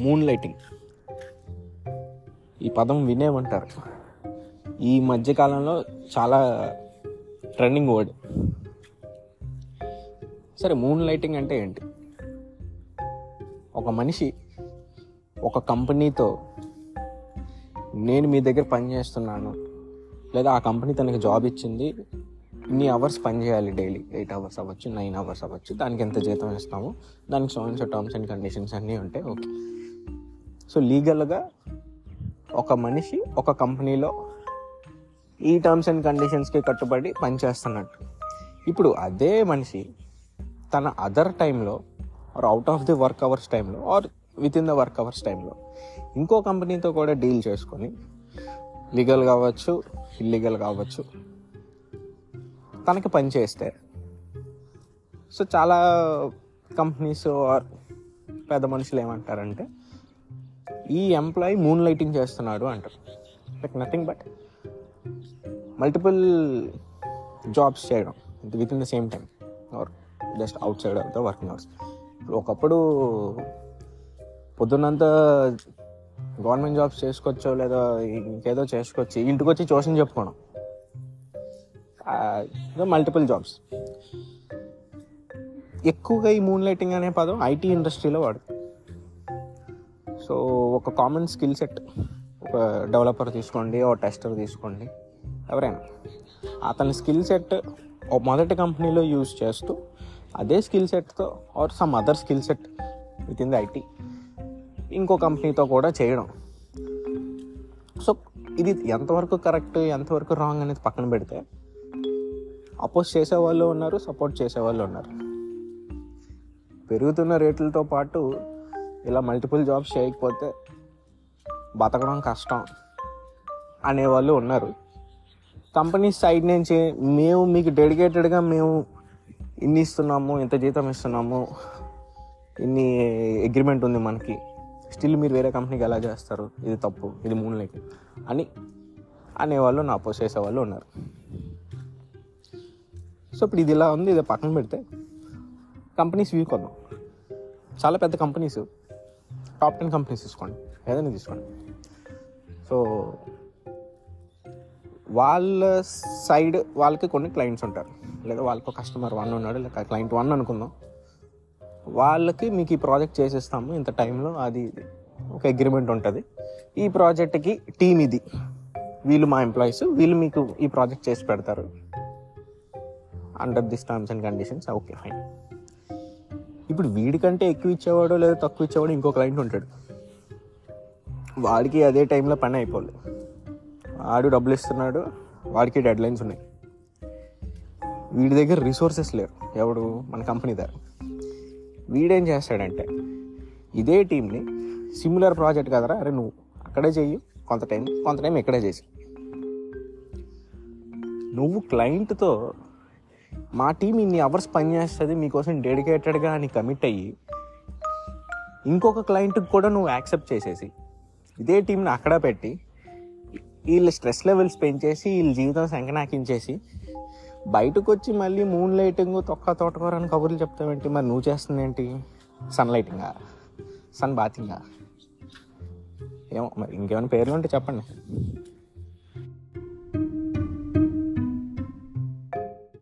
Moon lighting ఈ పదం వినేమంటారు ఈ మధ్యకాలంలో చాలా ట్రెండింగ్ వర్డ్ సరే మూన్ లైటింగ్ అంటే ఏంటి ఒక మనిషి ఒక కంపెనీతో నేను మీ దగ్గర పని చేస్తున్నాను లేదా ఆ కంపెనీ తనకి జాబ్ ఇచ్చింది ఇన్ని అవర్స్ పని చేయాలి డైలీ ఎయిట్ అవర్స్ అవ్వచ్చు నైన్ అవర్స్ అవ్వచ్చు దానికి ఎంత జీతం ఇస్తాము దానికి సోన్స్ టర్మ్స్ అండ్ కండిషన్స్ అన్నీ ఉంటాయి ఓకే సో లీగల్గా ఒక మనిషి ఒక కంపెనీలో ఈ టర్మ్స్ అండ్ కండిషన్స్కి కట్టుబడి పనిచేస్తున్నట్టు ఇప్పుడు అదే మనిషి తన అదర్ టైంలో or out of the work hours టైంలో or within the work hours టైంలో ఇంకో కంపెనీతో కూడా డీల్ చేసుకొని లీగల్ కావచ్చు ఇల్లీగల్ కావచ్చు తనకి పని చేస్తే సో చాలా కంపెనీస్ ఆర్ పెద్ద మనుషులు ఏమంటారంటే ఈ ఎంప్లాయీ మూన్ లైటింగ్ చేస్తున్నాడు అంటారు like nothing but multiple jobs చేయడం within the same time or just outside of the working hours ఇప్పుడు ఒకప్పుడు పొద్దున్నంతా గవర్నమెంట్ జాబ్స్ చేసుకోవచ్చో లేదా ఇంకేదో చేసుకోవచ్చు ఇంటికి వచ్చి ట్యూషన్ చెప్పుకోవడం మల్టిపుల్ జాబ్స్ ఎక్కువగా ఈ మూన్ లైటింగ్ అనే పదం ఐటీ ఇండస్ట్రీలో వాడు సో ఒక కామన్ స్కిల్ సెట్ ఒక డెవలపర్ తీసుకోండి ఒక టెస్టర్ తీసుకోండి ఎవరైనా అతని స్కిల్ సెట్ మొదటి కంపెనీలో యూజ్ చేస్తూ అదే స్కిల్ సెట్తో or some other skill set within the IT ఇంకో కంపెనీతో కూడా చేయడం సో ఇది ఎంతవరకు కరెక్ట్ ఎంతవరకు రాంగ్ అనేది పక్కన పెడితే అపోజ్ చేసేవాళ్ళు ఉన్నారు సపోర్ట్ చేసేవాళ్ళు ఉన్నారు పెరుగుతున్న రేట్లతో పాటు ఇలా మల్టిపుల్ జాబ్స్ చేయకపోతే బతకడం కష్టం అనేవాళ్ళు ఉన్నారు కంపెనీ సైడ్ నుంచి మేము మీకు డెడికేటెడ్గా మేము ఇన్ని ఇస్తున్నాము ఇంత జీతం ఇస్తున్నాము ఇన్ని అగ్రిమెంట్ ఉంది మనకి స్టిల్ మీరు వేరే కంపెనీకి ఎలా చేస్తారు ఇది తప్పు ఇది మూడు లైక్ అని అనేవాళ్ళు నా అపోజ్ చేసేవాళ్ళు ఉన్నారు సో ఇప్పుడు ఇది ఇలా ఉంది ఇది పక్కన పెడితే కంపెనీస్ వ్యూ కొద్దాం చాలా పెద్ద కంపెనీస్ టాప్ టెన్ కంపెనీస్ తీసుకోండి ఏదైనా తీసుకోండి సో వాళ్ళ సైడ్ వాళ్ళకి కొన్ని క్లయింట్స్ ఉంటారు లేదా వాళ్ళకి కస్టమర్ వన్ ఉన్నాడు లేదా క్లయింట్ వన్ అనుకుందాం వాళ్ళకి మీకు ఈ ప్రాజెక్ట్ చేసేస్తాము ఇంత టైంలో అది ఇది. ఒక అగ్రిమెంట్ ఉంటుంది ఈ ప్రాజెక్ట్కి టీమ్ ఇది వీళ్ళు మా ఎంప్లాయీస్ వీళ్ళు మీకు ఈ ప్రాజెక్ట్ చేసి పెడతారు under this terms and conditions okay fine ఇప్పుడు వీడికంటే ఎక్కువ ఇచ్చేవాడు లేదా తక్కువ ఇచ్చేవాడు ఇంకో క్లయింట్ ఉంటాడు వాడికి అదే టైంలో పని అయిపోలేదు వాడు డబ్బులు ఇస్తున్నాడు వాడికి డెడ్ లైన్స్ ఉన్నాయి వీడి దగ్గర రిసోర్సెస్ లేరు ఎవడు మన కంపెనీ దగ్గర వీడేం చేస్తాడంటే ఇదే టీంని సిమిలర్ ప్రాజెక్ట్ కదరా అరే నువ్వు అక్కడే చెయ్యి కొంత టైం కొంత టైం ఇక్కడే చేసి నువ్వు క్లయింట్తో మా టీం ఇన్ని అవర్స్ పనిచేస్తుంది మీకోసం డెడికేటెడ్గా అని కమిట్ అయ్యి ఇంకొక క్లయింట్కి కూడా నువ్వు యాక్సెప్ట్ చేసేసి ఇదే టీంని అక్కడ పెట్టి వీళ్ళ స్ట్రెస్ లెవెల్స్ పెంచేసి వీళ్ళ జీవితం సంకనాకించేసి బయటకు వచ్చి మళ్ళీ మూన్ లైటింగ్ తొక్క తోటకూర అని కబుర్లు చెప్తావేంటి మరి నువ్వు చేస్తుంది ఏంటి సన్ లైటింగా సన్ బాతింగా ఏమో మరి ఇంకేమైనా పేర్లు ఉంటే చెప్పండి